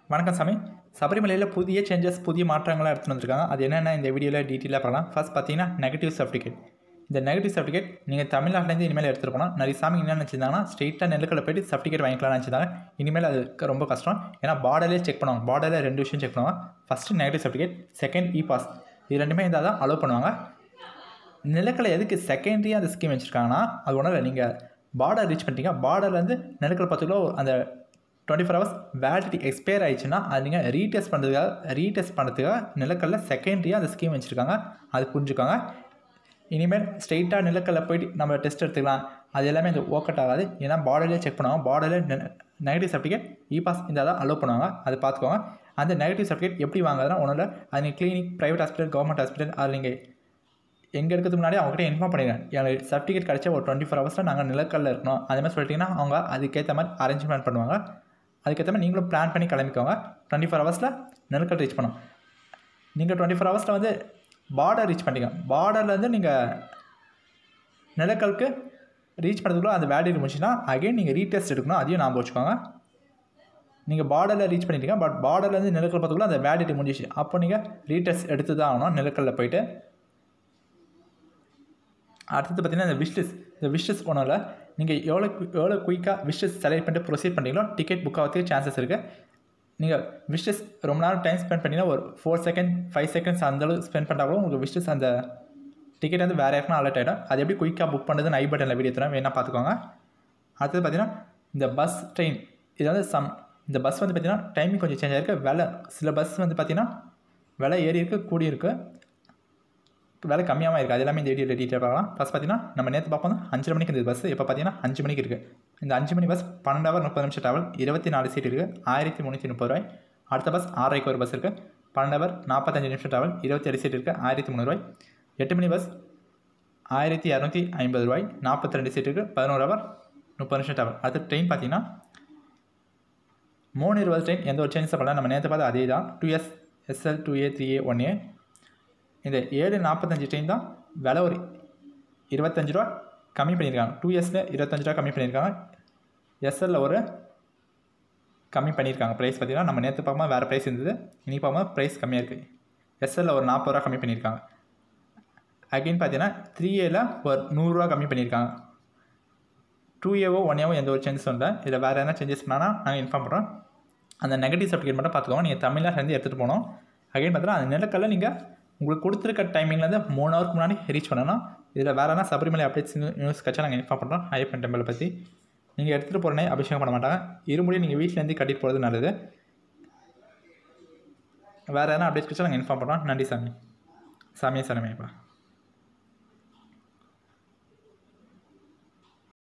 வணக்கம் சாமி சபரிமலையில் புதிய சேஞ்சஸ் புதிய மாற்றங்கள்லாம் எடுத்துகிட்டு வந்திருக்காங்க அது என்னென்ன இந்த வீடியோவில் டீட்டெயிலாக பார்க்கலாம் ஃபர்ஸ்ட் பார்த்தீங்கன்னா நெகட்டிவ் சர்டிஃபிகேட் இந்த நெகட்டிவ் சர்டிஃபிகேட் நீங்கள் தமிழ்நாட்டிலேருந்து இனிமேல் எடுத்துகிட்டு போனால் நிறைய சாமி என்ன நினச்சிருந்தாங்கன்னா ஸ்ட்ரெயிட்டாக நெல்லுக்கல்ல போயிட்டு சர்டிஃபிகேட் வாங்கிக்கலாம்னு நினச்சிருந்தாங்க இனிமேல் அது ரொம்ப கஷ்டம் ஏன்னா பார்டர்லேயே செக் பண்ணுவாங்க பார்டரில் ரெண்டு விஷயம் செக் பண்ணுவாங்க first negative certificate second E pass இது ரெண்டுமே இருந்தால் தான் அலோவ் பண்ணுவாங்க நிலக்கலை எதுக்கு செகண்டரியாக அந்த ஸ்கீம் வச்சுருக்காங்கன்னா அது ஒன்றும் இல்லை நீங்கள் பார்டர் ரீச் பண்ணிட்டீங்க பார்டர்லேருந்து நிலக்கல் பத்து கிலோ அந்த twenty four hours validity expire ஆயிடுச்சுன்னா அது நீங்கள் ரீடெஸ்ட் பண்ணுறதுக்காக ரீடெஸ்ட் பண்ணுறதுக்காக நிலக்கல்ல செகண்டரியாக அந்த ஸ்கீம் வச்சுருக்காங்க அது புரிஞ்சுக்காங்க இனிமேல் ஸ்ட்ரெயிட்டாக நிலக்கல்ல போயிட்டு நம்ம டெஸ்ட் எடுத்துக்கலாம் அது எல்லாமே இந்த ஒர்க் அவுட் ஆகாது ஏன்னா பார்டர்லேயே செக் பண்ணுவாங்க பார்டரில் நெகட்டிவ் சர்டிஃபிகேட் இ பாஸ் இருந்தால் தான் அலோவ் பண்ணுவாங்க அதை பார்த்துக்கோங்க அந்த நெகட்டிவ் சர்டிஃபிகேட் எப்படி வாங்குறதுனா ஒன்றும் இல்லை அது நீங்கள் clinic private hospital government hospital அது நீங்கள் எங்கே இருக்கிறதுக்கு முன்னாடி அவங்ககிட்ட இன்ஃபார்ம் பண்ணிடுங்க எங்களுக்கு சர்டிஃபிகேட் கிடச்சா ஒரு டுவெண்ட்டி ஃபோர் ஹவர்ஸில் நாங்கள் நிலக்கல்ல இருக்கணும் அதே மாதிரி சொல்லிட்டிங்கன்னா அவங்க அதுக்கேற்ற மாதிரி அரேஞ்ச்மெண்ட் பண்ணுவாங்க அதுக்கேற்ற மாதிரி நீங்களும் பிளான் பண்ணி கிளம்பிக்கோங்க டுவெண்ட்டி ஃபோர் ஹவர்ஸில் நிலக்கல் ரீச் பண்ணும் நீங்கள் டுவெண்ட்டி ஃபோர் ஹவர்ஸில் வந்து பார்டர் ரீச் பண்ணிட்டீங்க பார்டர்லேருந்து நீங்கள் நிலக்கலுக்கு ரீச் பண்ணுறதுக்குள்ள அந்த வேல்யூ முடிச்சுன்னா அகைன் நீங்கள் ரீடெஸ்ட் எடுக்கணும் அதையும் ஞாபகம் வச்சுக்கோங்க நீங்கள் பார்டரில் ரீச் பண்ணிட்டீங்க பட் பார்டர்லேருந்து நிலக்கல் பார்த்துக்குள்ள அந்த வேலிடிட்டி முடிஞ்சிச்சு அப்போ நீங்கள் ரீடெஸ்ட் எடுத்து தான் ஆகணும் நிலக்கல்ல போயிட்டு அடுத்தது பார்த்தீங்கன்னா இந்த விஷ்லிஸ் இந்த விஷ்லிஸ் ஒன்றும் இல்லை நீங்கள் எவ்வளோ எவ்வளோ குயிக்காக விஷ்லிஸ் செலக்ட் பண்ணிட்டு ப்ரொசீட் பண்ணீங்களோ டிக்கெட் புக் ஆகிறதுக்கு சான்சஸ் இருக்குது நீங்கள் விஷ்லிஸ் ரொம்ப நேரம் டைம் ஸ்பெண்ட் பண்ணிங்கன்னா ஒரு ஃபோர் செகண்ட் ஃபைவ் செகண்ட்ஸ் அந்தளவு ஸ்பெண்ட் பண்ணால் கூட உங்களுக்கு விஷ்லிஸ் அந்த டிக்கெட் வந்து வேறு யாருக்குன்னா அலர்ட் ஆகிடும் அது எப்படி குயிக்காக புக் பண்ணுறதுன்னு ஐ பட்டனில் வீடியோ தரேன் வேணால் பார்த்துக்கோங்க அடுத்தது பார்த்தீங்கன்னா இந்த பஸ் ட்ரெயின் இது வந்து சம் இந்த பஸ் வந்து பார்த்திங்கன்னா டைமிங் கொஞ்சம் சேஞ்ச் ஆகிருக்கு விலை சில பஸ் வந்து பார்த்திங்கன்னா விலை ஏறி இருக்கு கூடி இருக்குது விலை கம்மியாகவும் இருக்குது அது எல்லாமே இந்த வீடியோவில் டீட்டெயில் பார்க்கலாம் ஃபஸ்ட் பார்த்தீங்கன்னா நம்ம நேற்று பார்ப்போம் அஞ்சரை மணிக்கு இந்த பஸ் இப்போ பார்த்தீங்கன்னா அஞ்சு மணிக்கு இருக்குது இந்த அஞ்சு மணி பஸ் பன்னெண்டு ஹவர் முப்பது நிமிஷம் ட்ராவல் இருபத்தி நாலு சீட் இருக்குது ஆயிரத்தி முந்நூற்றி முப்பது ரூபாய் அடுத்த பஸ் ஆறரைக்கு ஒரு பஸ் இருக்குது பன்னெண்டு ஹவர் நாற்பத்தஞ்சு நிமிஷம் ட்ராவல் இருபத்தி ஏழு சீட் இருக்குது ஆயிரத்தி முந்நூறுவாய் எட்டு மணி பஸ் ஆயிரத்தி இரநூத்தி ஐம்பது ரூபாய் நாற்பத்தி ரெண்டு சீட் இருக்குது பதினோரு ஹவர் முப்பது நிமிஷம் ட்ராவல் அடுத்த ட்ரெயின் பார்த்தீங்கன்னா மூணு இருபது ட்ரெயின் எந்த ஒரு சேஞ்சஸும் பண்ணல நம்ம நேற்று பார்த்து அதே தான் two S SL two A three A one A இந்த ஏழு நாற்பத்தஞ்சு ட்ரெயின் தான் விலை ஒரு இருபத்தஞ்சு ரூபா கம்மி பண்ணியிருக்காங்க டூ இயர்ஸில் இருபத்தஞ்சு ரூபா கம்மி பண்ணியிருக்காங்க எஸ்எல்ல ஒரு கம்மி பண்ணியிருக்காங்க ப்ரைஸ் பார்த்தீங்கன்னா நம்ம நேற்று பார்க்கும்போது வேறு ப்ரைஸ் இருந்தது இன்றைக்கி பார்க்கும்போது ப்ரைஸ் கம்மியாக இருக்குது எஸ்எல்ல ஒரு நாற்பது ரூபா கம்மி பண்ணியிருக்காங்க அகைன் பார்த்தீங்கன்னா த்ரீ ஏல ஒரு நூறுரூவா கம்மி பண்ணியிருக்காங்க டூ ஏவோ ஒன் ஏவோ எந்த ஒரு சேஞ்சஸும் இல்லை இதில் வேறு எதனா சேஞ்சஸ் பண்ணால் நாங்கள் இன்ஃபார்ம் பண்ணுறோம் அந்த நெகட்டிவ் சர்டிஃபிகேட் மட்டும் பார்த்துக்கோங்க நீங்கள் தமிழ்நாட்டிலேருந்து எடுத்துகிட்டு போகணும் அகைன் பார்த்தீங்கன்னா அந்த நிலக்கல்ல நீங்கள் உங்களுக்கு கொடுத்துருக்க டைமிங்லேருந்து மூணு ஹவருக்கு முன்னாடி ரீச் பண்ணணும் இதில் வேறு என்ன சபரிமலை அப்டேட்ஸ் நியூஸ் கட்சா நாங்கள் இன்ஃபார்ம் பண்ணுறோம் ஐயப்பன் டெம்பிளை பற்றி நீங்கள் எடுத்துகிட்டு போகிறனே அபிஷேகம் பண்ண மாட்டாங்க இருமுடியும் நீங்கள் வீட்டிலேருந்து கட்டிட்டு போகிறது நல்லது வேறு எதனா அப்டேட்ஸ் கட்சா நாங்கள் இன்ஃபார்ம் பண்ணுறோம் நன்றி சாமி சாமியே சரமையப்பா